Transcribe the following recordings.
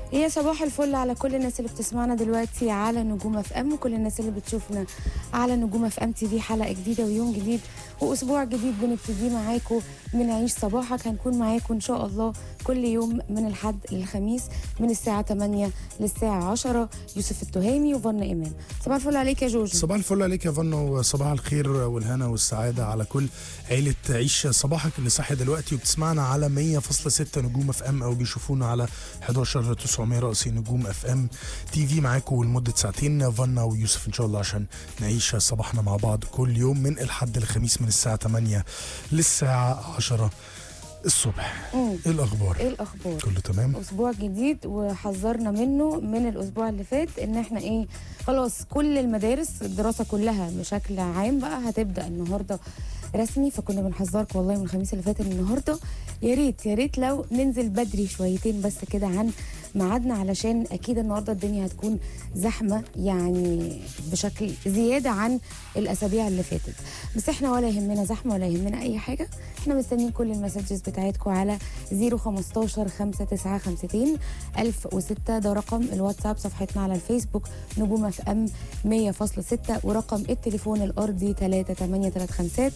يا صباح الفل على كل الناس اللي بتسمعنا دلوقتي على نجوم اف ام وكل الناس اللي بتشوفنا على نجوم اف ام تي في حلقه جديده ويوم جديد واسبوع جديد بنبتدي معاكم من عيش صباحك هنكون معاكم ان شاء الله كل يوم من الحد للخميس من الساعه 8 للساعه 10 يوسف التهامي وفن ايمان صباح الفل عليك يا جوجو صباح الفل عليك يا فنا وصباح الخير والهنا والسعادة على كل عيلة عيش صباحك اللي صاحية دلوقتي وبتسمعنا على 100.6 نجوم اف ام او بيشوفونا على 11 900 رأسي نجوم اف ام تي في معاكم لمدة ساعتين فنا ويوسف ان شاء الله عشان نعيش صباحنا مع بعض كل يوم من الحد الخميس من الساعة 8 للساعة 10 الصبح مم. ايه الاخبار؟ ايه الاخبار كله تمام؟ اسبوع جديد وحذرنا منه من الاسبوع اللي فات ان احنا ايه خلاص كل المدارس الدراسه كلها بشكل عام بقى هتبدا النهارده رسمي فكنا بنحذركم والله من الخميس اللي فات ان النهارده يا ريت يا ريت لو ننزل بدري شويتين بس كده عن ميعادنا علشان اكيد النهارده الدنيا هتكون زحمه يعني بشكل زياده عن الاسابيع اللي فاتت بس احنا ولا يهمنا زحمه ولا يهمنا اي حاجه احنا مستنيين كل المسجز بتاعتكم على 015 5952 1006 ده رقم الواتساب صفحتنا على الفيسبوك نجوم اف ام 100.6 ورقم التليفون الارضي 3835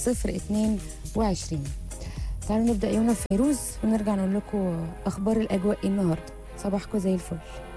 022 تعالوا نبدا يومنا في فيروز ونرجع نقول لكم اخبار الاجواء إيه النهارده صباحكم زي الفل